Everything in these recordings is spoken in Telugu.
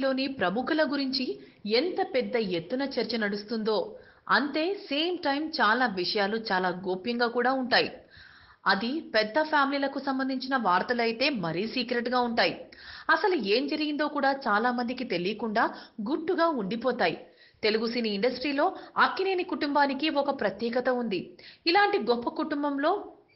ఇండస్ట్రీలోని ప్రముఖుల గురించి ఎంత పెద్ద ఎత్తున చర్చ నడుస్తుందో అంతే సేమ్ టైం చాలా విషయాలు చాలా గోప్యంగా కూడా ఉంటాయి అది పెద్ద ఫ్యామిలీలకు సంబంధించిన వార్తలైతే మరీ సీక్రెట్ గా ఉంటాయి అసలు ఏం జరిగిందో కూడా చాలా మందికి తెలియకుండా గుట్టుగా ఉండిపోతాయి తెలుగు సినీ ఇండస్ట్రీలో అక్కినేని కుటుంబానికి ఒక ప్రత్యేకత ఉంది ఇలాంటి గొప్ప కుటుంబంలో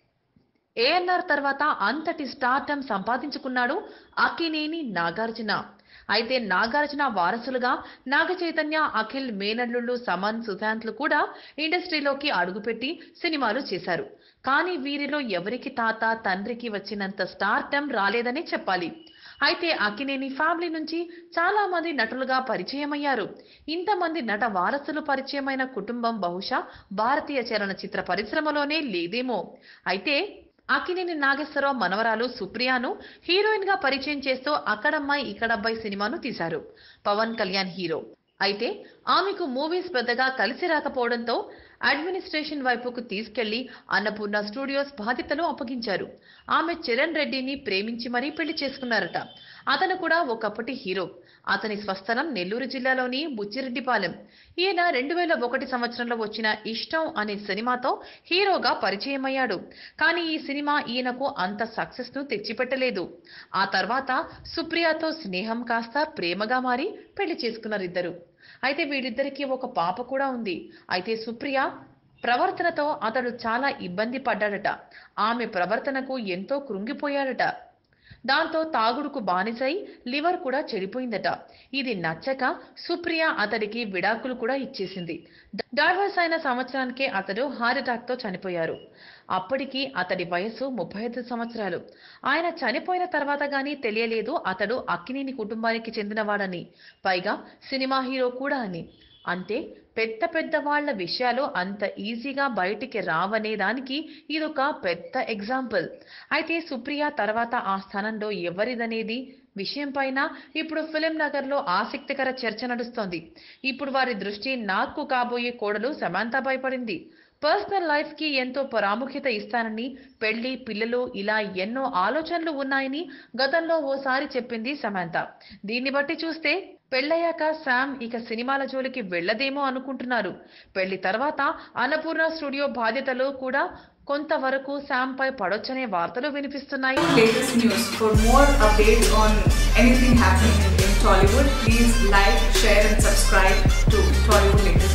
ఏఎన్ఆర్ తర్వాత అంతటి స్టార్టం సంపాదించుకున్నాడు అక్కినేని నాగార్జున అయితే నాగార్జున వారసులుగా నాగ చైతన్య అఖిల్ మేనల్లుళ్ళు సమన్ సుశాంత్లు కూడా ఇండస్ట్రీలోకి అడుగుపెట్టి సినిమాలు చేశారు కానీ వీరిలో ఎవరికి తాత తండ్రికి వచ్చినంత స్టార్టం రాలేదనే చెప్పాలి అయితే అక్కినేని ఫ్యామిలీ నుంచి చాలా మంది నటులుగా పరిచయమయ్యారు ఇంతమంది నట వారసులు పరిచయమైన కుటుంబం బహుశా భారతీయ చలనచిత్ర పరిశ్రమలోనే లేదేమో అయితే అక్కినేని నాగేశ్వరరావు మనవరాలు సుప్రియాను హీరోయిన్ గా పరిచయం చేస్తూ అక్కడమ్మాయి ఇక్కడబ్బాయి సినిమాను తీశారు పవన్ కళ్యాణ్ హీరో అయితే ఆమెకు మూవీస్ పెద్దగా కలిసి రాకపోవడంతో అడ్మినిస్ట్రేషన్ వైపుకు తీసుకెళ్లి అన్నపూర్ణ స్టూడియోస్ బాధ్యతలు అప్పగించారు ఆమె చరణ్ రెడ్డిని ప్రేమించి మరీ పెళ్లి చేసుకున్నారట అతను కూడా ఒకప్పటి హీరో అతని స్వస్థలం నెల్లూరు జిల్లాలోని బుచ్చిరెడ్డిపాలెం ఈయన రెండు వేల ఒకటి సంవత్సరంలో వచ్చిన ఇష్టం అనే సినిమాతో హీరోగా పరిచయమయ్యాడు కానీ ఈ సినిమా ఈయనకు అంత సక్సెస్ ను తెచ్చిపెట్టలేదు ఆ తర్వాత సుప్రియతో స్నేహం కాస్త ప్రేమగా మారి పెళ్లి చేసుకున్నారు ఇద్దరు అయితే వీళ్ళిద్దరికీ ఒక పాప కూడా ఉంది అయితే సుప్రియ ప్రవర్తనతో అతడు చాలా ఇబ్బంది పడ్డాడట ఆమె ప్రవర్తనకు ఎంతో కృంగిపోయాడట దాంతో తాగుడుకు బానిసై లివర్ కూడా చెడిపోయిందట ఇది నచ్చక సుప్రియ అతడికి విడాకులు కూడా ఇచ్చేసింది డైవర్స్ అయిన సంవత్సరానికే అతడు హార్ట్ అటాక్ తో చనిపోయారు అప్పటికి అతడి వయసు ముప్పై ఐదు సంవత్సరాలు ఆయన చనిపోయిన తర్వాత గానీ తెలియలేదు అతడు అక్కినేని కుటుంబానికి చెందినవాడని పైగా సినిమా హీరో కూడా అని అంటే పెద్ద పెద్ద వాళ్ళ విషయాలు అంత ఈజీగా బయటికి రావనే దానికి ఇదొక పెద్ద ఎగ్జాంపుల్ అయితే సుప్రియ తర్వాత ఆ స్థానంలో ఎవరిదనేది విషయం పైన ఇప్పుడు ఫిలిం నగర్ లో ఆసక్తికర చర్చ నడుస్తోంది ఇప్పుడు వారి దృష్టి నాగ్కు కాబోయే కోడలు సమాంత భయపడింది పర్సనల్ లైఫ్ కి ఎంతో ప్రాముఖ్యత ఇస్తానని పెళ్లి పిల్లలు ఇలా ఎన్నో ఆలోచనలు ఉన్నాయని గతంలో ఓసారి చెప్పింది సమాంత దీన్ని బట్టి చూస్తే పెళ్ళయ్యాక శామ్ ఇక సినిమాల జోలికి వెళ్ళదేమో అనుకుంటున్నారు పెళ్లి తర్వాత అన్నపూర్ణ స్టూడియో బాధ్యతలు కూడా కొంతవరకు శామ్ పై పడొచ్చనే వార్తలు వినిపిస్తున్నాయి latest news. For more updates on anything happening in, in Tollywood, please like, share, and subscribe to Tollywood Latest.